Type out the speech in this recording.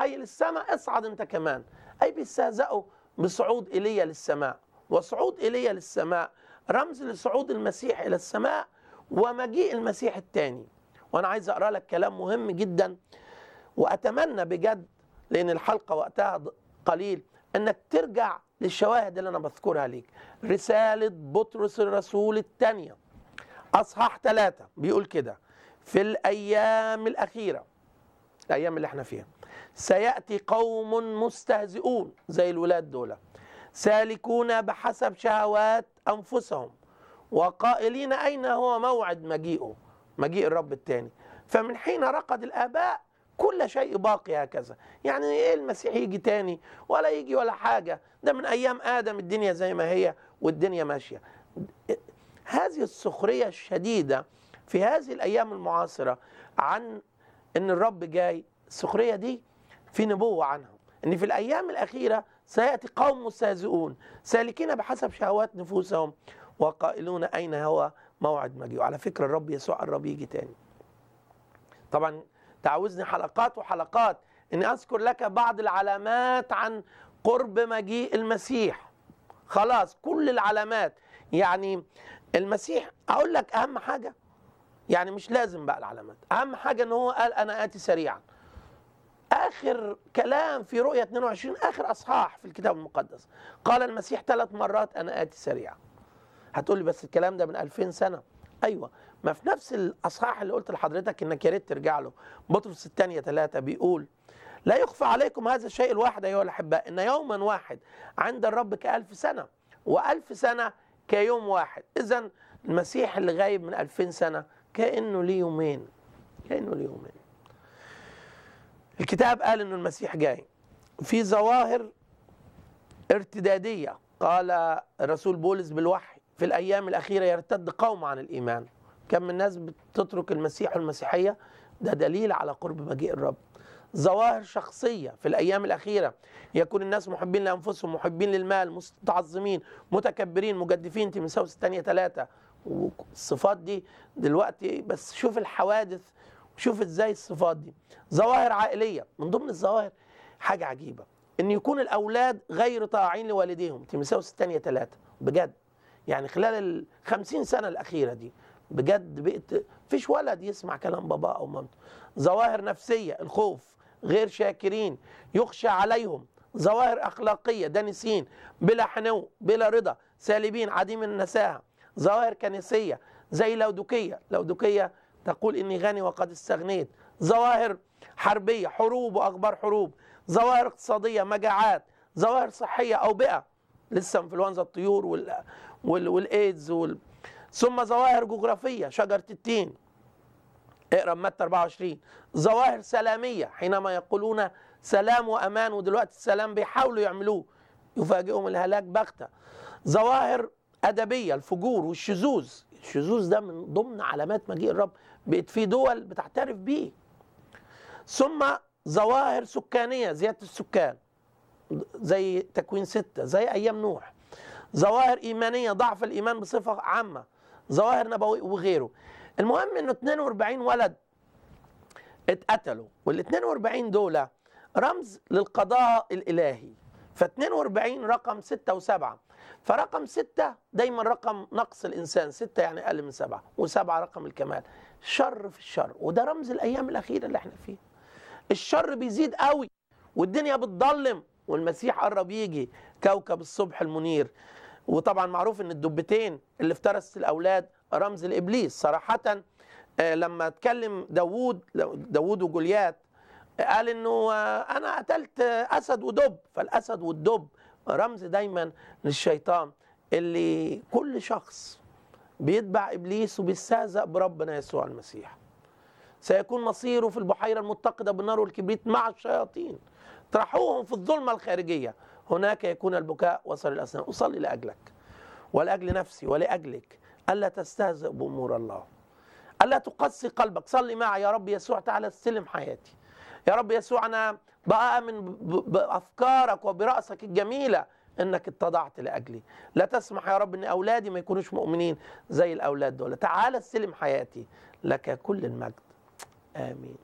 حي للسماء اصعد انت كمان اي بيستهزئوا بصعود ايليا للسماء وصعود ايليا للسماء رمز لصعود المسيح الى السماء ومجيء المسيح الثاني وانا عايز اقرا لك كلام مهم جدا واتمنى بجد لان الحلقه وقتها ض- قليل انك ترجع للشواهد اللي انا بذكرها ليك رساله بطرس الرسول الثانيه اصحاح ثلاثة بيقول كده في الايام الاخيره الايام اللي احنا فيها سياتي قوم مستهزئون زي الولاد دول سالكون بحسب شهوات انفسهم وقائلين اين هو موعد مجيئه مجيء الرب الثاني فمن حين رقد الاباء كل شيء باقي هكذا يعني ايه المسيح يجي تاني ولا يجي ولا حاجه ده من ايام ادم الدنيا زي ما هي والدنيا ماشيه هذه السخريه الشديده في هذه الايام المعاصره عن ان الرب جاي السخريه دي في نبوه عنها ان في الايام الاخيره سياتي قوم مستهزئون سالكين بحسب شهوات نفوسهم وقائلون اين هو موعد مجيئه على فكره الرب يسوع قرب يجي تاني طبعا تعوزني حلقات وحلقات اني اذكر لك بعض العلامات عن قرب مجيء المسيح خلاص كل العلامات يعني المسيح اقول لك اهم حاجه يعني مش لازم بقى العلامات اهم حاجه ان هو قال انا اتي سريعا اخر كلام في رؤيه 22 اخر اصحاح في الكتاب المقدس قال المسيح ثلاث مرات انا اتي سريعا هتقول لي بس الكلام ده من 2000 سنه ايوه ما في نفس الاصحاح اللي قلت لحضرتك انك يا ريت ترجع له بطرس الثانيه ثلاثه بيقول لا يخفى عليكم هذا الشيء الواحد ايها الاحباء ان يوما واحد عند الرب كألف سنه وألف سنه كيوم واحد اذا المسيح اللي غايب من 2000 سنه كانه ليه يومين كانه ليه يومين الكتاب قال انه المسيح جاي في ظواهر ارتداديه قال الرسول بولس بالوحي في الايام الاخيره يرتد قوم عن الايمان كم من الناس بتترك المسيح والمسيحيه ده دليل على قرب مجيء الرب ظواهر شخصيه في الايام الاخيره يكون الناس محبين لانفسهم محبين للمال متعظمين متكبرين مجدفين تيموثاوس الثانيه ثلاثه والصفات دي دلوقتي بس شوف الحوادث شوف ازاي الصفات دي ظواهر عائليه من ضمن الظواهر حاجه عجيبه ان يكون الاولاد غير طاعين لوالديهم تيموثاوس الثانيه ثلاثه بجد يعني خلال ال 50 سنه الاخيره دي بجد بقت فيش ولد يسمع كلام باباه او مامته ظواهر نفسيه الخوف غير شاكرين يخشى عليهم ظواهر اخلاقيه دانسين بلا حنو بلا رضا سالبين عديم النساهه ظواهر كنسيه زي لودوكيه لودوكيه تقول اني غني وقد استغنيت ظواهر حربيه حروب واخبار حروب ظواهر اقتصاديه مجاعات ظواهر صحيه اوبئه لسه انفلونزا الطيور وال وال والايدز وال... ثم ظواهر جغرافيه شجره التين اقرا متى 24 ظواهر سلاميه حينما يقولون سلام وامان ودلوقتي السلام بيحاولوا يعملوه يفاجئهم الهلاك بغته ظواهر ادبيه الفجور والشذوذ الشذوذ ده من ضمن علامات مجيء الرب بقت في دول بتعترف بيه ثم ظواهر سكانيه زياده السكان زي تكوين ستة زي ايام نوح ظواهر ايمانيه ضعف الايمان بصفه عامه ظواهر نبويه وغيره المهم انه 42 ولد اتقتلوا وال 42 دول رمز للقضاء الالهي ف 42 رقم 6 و7 فرقم 6 دايما رقم نقص الانسان 6 يعني اقل من 7 و7 رقم الكمال شر في الشر وده رمز الايام الاخيره اللي احنا فيها الشر بيزيد قوي والدنيا بتضلم والمسيح قرب يجي كوكب الصبح المنير وطبعا معروف ان الدبتين اللي افترست الاولاد رمز لابليس صراحه لما اتكلم داوود داوود وجوليات قال انه انا قتلت اسد ودب فالاسد والدب رمز دايما للشيطان اللي كل شخص بيتبع ابليس وبيستهزأ بربنا يسوع المسيح سيكون مصيره في البحيره المتقده بالنار والكبريت مع الشياطين طرحوهم في الظلمه الخارجيه هناك يكون البكاء وصل الاسنان اصلي لاجلك ولاجل نفسي ولاجلك الا تستهزئ بامور الله الا تقسي قلبك صلي معي يا رب يسوع تعالى استلم حياتي يا رب يسوع انا بآمن بافكارك وبراسك الجميله انك اتضعت لاجلي لا تسمح يا رب ان اولادي ما يكونوش مؤمنين زي الاولاد دول تعالى استلم حياتي لك كل المجد امين